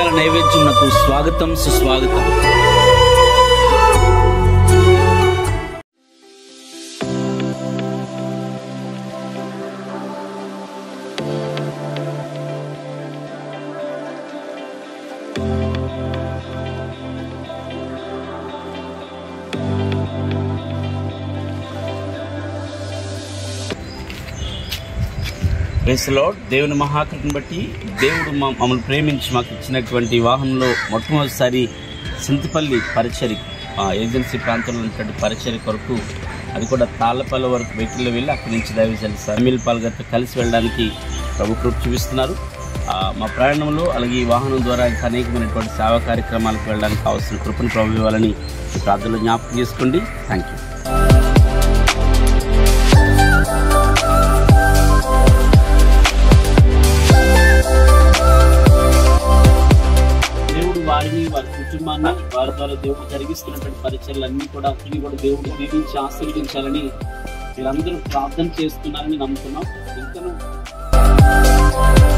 ఉదయకాల నైవేద్యమునకు స్వాగతం సుస్వాగతం ప్రేసలో దేవుని మహాకృతిని బట్టి దేవుడు మా- మమ్మల్ని ప్రేమించి మాకు ఇచ్చినటువంటి వాహనంలో మొట్టమొదటిసారి సింతపల్లి పరిచరి ఆ, ఏజెన్సీ ప్రాంతంలో ఉన్నటువంటి పరిచరి కొరకు అది కూడా తాళ్ళపల్లి వరకు వెహికల్లో వెళ్ళి అక్కడి నుంచి దైవజన సమీల్ పాల్ గారితో కలిసి వెళ్ళడానికి ప్రభు కృప చూపిస్తున్నారు ఆ, మా ప్రయాణంలో అలాగే ఈ వాహనం ద్వారా ఇంకా అనేకమైనటువంటి సేవా కార్యక్రమాలకు వెళ్ళడానికి కావాల్సిన కృపను ప్రభు ఇవ్వాలని ఈ ప్రార్థనలో జ్ఞాపకం చేసుకోండి థ్యాంక్ యూ దేవుడు వారిని వారి కుటుంబాన్ని వారి ద్వారా దేవుడు జరిగిస్తున్నటువంటి పరిచయాలన్నీ కూడా అన్ని కూడా దేవుడు దీవించి ఆశీర్వదించాలని మీరందరూ ప్రార్థన చేస్తున్నారని నమ్ముతున్నాం ఇంకనూ